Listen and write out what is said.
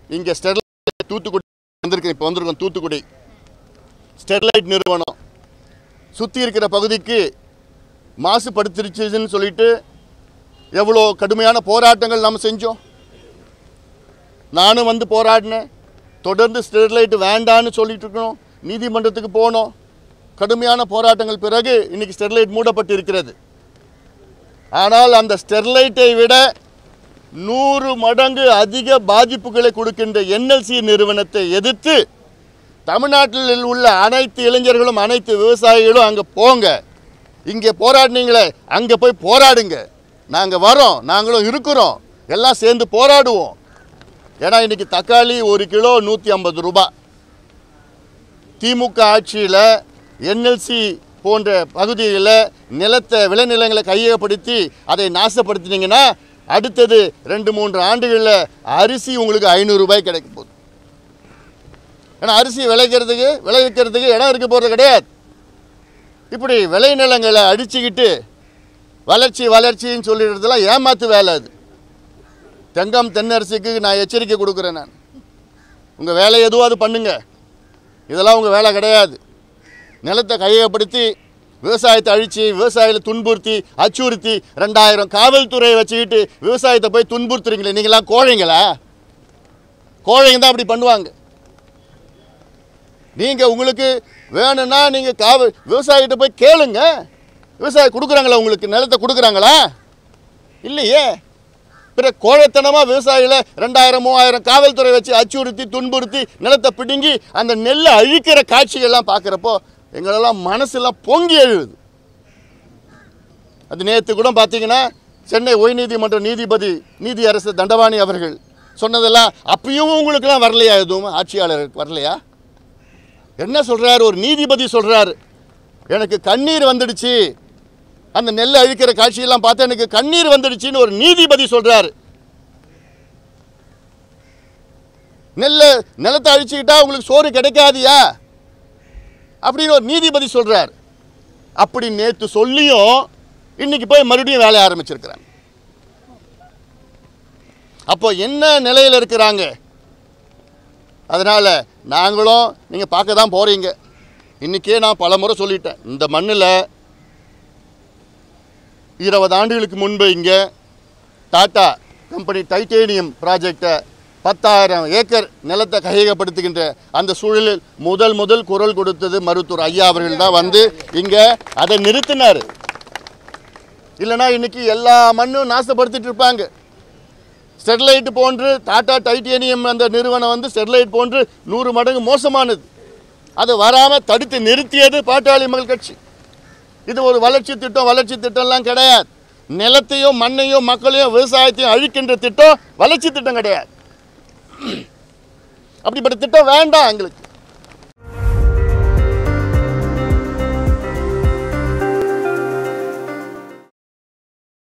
இங்கே ஸ்டெர்லைட் தூத்துக்குடி வந்திருக்கு இப்போ வந்திருக்கோம் தூத்துக்குடி ஸ்டெர்லைட் நிறுவனம் சுற்றி இருக்கிற பகுதிக்கு மாசுபடுத்திருச்சுன்னு சொல்லிட்டு எவ்வளோ கடுமையான போராட்டங்கள் நம்ம செஞ்சோம் நானும் வந்து போராடினேன் தொடர்ந்து ஸ்டெர்லைட் வேண்டான்னு சொல்லிட்டு இருக்கணும் நீதிமன்றத்துக்கு போனோம் கடுமையான போராட்டங்கள் பிறகு இன்னைக்கு ஸ்டெர்லைட் மூடப்பட்டு இருக்கிறது ஆனால் அந்த ஸ்டெர்லைட்டை விட நூறு மடங்கு அதிக பாதிப்புகளை கொடுக்கின்ற என்எல்சி நிறுவனத்தை எதிர்த்து தமிழ்நாட்டில் உள்ள அனைத்து இளைஞர்களும் அனைத்து விவசாயிகளும் அங்கே போங்க இங்கே போராடினீங்களே அங்கே போய் போராடுங்க நாங்கள் வரோம் நாங்களும் இருக்கிறோம் எல்லாம் சேர்ந்து போராடுவோம் ஏன்னா இன்னைக்கு தக்காளி ஒரு கிலோ நூற்றி ஐம்பது ரூபாய் திமுக ஆட்சியில் என்எல்சி போன்ற பகுதிகளில் நிலத்தை விளைநிலங்களை கையகப்படுத்தி அதை நாசப்படுத்தினீங்கன்னா அடுத்தது ரெண்டு மூன்று ஆண்டுகளில் அரிசி உங்களுக்கு ஐநூறு ரூபாய் கிடைக்க போகுது ஏன்னா அரிசி விளைக்கிறதுக்கு விளைவிக்கிறதுக்கு இடம் இருக்க போகிறது கிடையாது இப்படி விளைநிலங்களை அடிச்சுக்கிட்டு வளர்ச்சி வளர்ச்சின்னு சொல்லிடுறதுலாம் ஏமாத்து வேலை அது தெங்கம் தென்னரசுக்கு நான் எச்சரிக்கை கொடுக்குறேன் நான் உங்கள் வேலை எதுவோ அது பண்ணுங்க இதெல்லாம் உங்கள் வேலை கிடையாது நிலத்தை கையகப்படுத்தி விவசாயத்தை அழித்து விவசாயிகளை துன்புறுத்தி அச்சுறுத்தி ரெண்டாயிரம் காவல்துறையை வச்சுக்கிட்டு விவசாயத்தை போய் துன்புறுத்துறீங்களே நீங்களாம் கோழைங்களா கோழைங்க தான் அப்படி பண்ணுவாங்க நீங்கள் உங்களுக்கு வேணும்னா நீங்கள் காவல் விவசாயிகிட்ட போய் கேளுங்க விவசாயி கொடுக்குறாங்களா உங்களுக்கு நிலத்தை கொடுக்குறாங்களா இல்லையே பிற கோழைத்தனமாக விவசாயிகளை ரெண்டாயிரம் மூவாயிரம் காவல்துறை வச்சு அச்சுறுத்தி துன்புறுத்தி நிலத்தை பிடுங்கி அந்த நெல்லை அழிக்கிற காட்சிகள்லாம் பார்க்குறப்போ எங்களெல்லாம் மனசெல்லாம் பொங்கி எழுது அது நேற்று கூட பார்த்தீங்கன்னா சென்னை உயர்நீதிமன்ற நீதிபதி நீதி அரசு தண்டபாணி அவர்கள் சொன்னதெல்லாம் அப்பயும் உங்களுக்கெல்லாம் வரலையா எதுவும் ஆட்சியாளருக்கு வரலையா என்ன சொல்றாரு ஒரு நீதிபதி சொல்றாரு எனக்கு கண்ணீர் வந்துடுச்சு அந்த நெல்லை அழிக்கிற காட்சியெல்லாம் பார்த்து எனக்கு கண்ணீர் வந்துடுச்சுன்னு ஒரு நீதிபதி சொல்றாரு நெல்லை நிலத்தை அழிச்சுக்கிட்டா உங்களுக்கு சோறு கிடைக்காதியா அப்படின்னு ஒரு நீதிபதி சொல்றார் அப்படி நேற்று சொல்லியும் இன்னைக்கு போய் மறுபடியும் வேலைய ஆரம்பிச்சிருக்கிறாங்க அப்போ என்ன நிலையில் இருக்கிறாங்க அதனால் நாங்களும் நீங்கள் பார்க்க தான் போகிறீங்க இன்றைக்கே நான் பல முறை சொல்லிட்டேன் இந்த மண்ணில் இருபது ஆண்டுகளுக்கு முன்பு இங்கே டாட்டா கம்பெனி டைட்டேனியம் ப்ராஜெக்டை பத்தாயிரம் ஏக்கர் நிலத்தை கையகப்படுத்துகின்ற அந்த சூழலில் முதல் முதல் குரல் கொடுத்தது மருத்துவர் ஐயா அவர்கள் தான் வந்து இங்கே அதை நிறுத்தினார் இல்லைனா இன்னைக்கு எல்லா மண்ணும் நாசப்படுத்திட்டு இருப்பாங்க ஸ்டெர்லைட் போன்று டாடா டைட்டேனியம் அந்த நிறுவனம் வந்து ஸ்டெர்லைட் போன்று நூறு மடங்கு மோசமானது அது வராமல் தடுத்து நிறுத்தியது பாட்டாளி மக்கள் கட்சி இது ஒரு வளர்ச்சி திட்டம் வளர்ச்சி திட்டம்லாம் கிடையாது நிலத்தையும் மண்ணையும் மக்களையும் விவசாயத்தையும் அழிக்கின்ற திட்டம் வளர்ச்சி திட்டம் கிடையாது அப்படிப்பட்ட திட்டம் வேண்டாம் எங்களுக்கு